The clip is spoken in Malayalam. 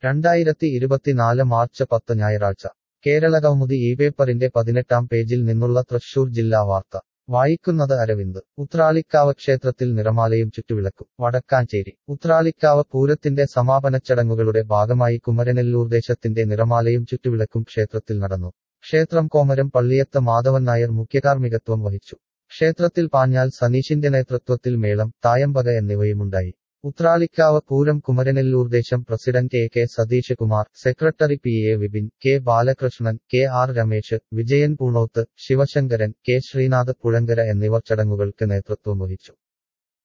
രണ്ടായിരത്തി ഇരുപത്തിനാല് മാർച്ച് പത്ത് ഞായറാഴ്ച കേരളകൗമുദി ഈ പേപ്പറിന്റെ പതിനെട്ടാം പേജിൽ നിന്നുള്ള തൃശൂർ ജില്ലാ വാർത്ത വായിക്കുന്നത് അരവിന്ദ് ഉത്രാളിക്കാവ് ക്ഷേത്രത്തിൽ നിറമാലയും ചുറ്റുവിളക്കും വടക്കാഞ്ചേരി ഉത്രാളിക്കാവ് പൂരത്തിന്റെ സമാപന ചടങ്ങുകളുടെ ഭാഗമായി കുമരനെല്ലൂർ ദേശത്തിന്റെ നിറമാലയും ചുറ്റുവിളക്കും ക്ഷേത്രത്തിൽ നടന്നു ക്ഷേത്രം കോമരം പള്ളിയത്ത് മാധവൻ നായർ മുഖ്യകാർമ്മികത്വം വഹിച്ചു ക്ഷേത്രത്തിൽ പാഞ്ഞാൽ സനീഷിന്റെ നേതൃത്വത്തിൽ മേളം തായമ്പക എന്നിവയുമുണ്ടായി ഉത്രാളിക്കാവ് പൂരം കുമരനെല്ലൂർ ദേശം president A K Satheesh Kumar secretary P A Vipin K Balakrishnan K R Ramesh Vijayan Poonoth Sivasankaran K Sreenath Puzhankara എന്നിവർ ചടങ്ങുകൾക്ക് നേതൃത്വം വഹിച്ചു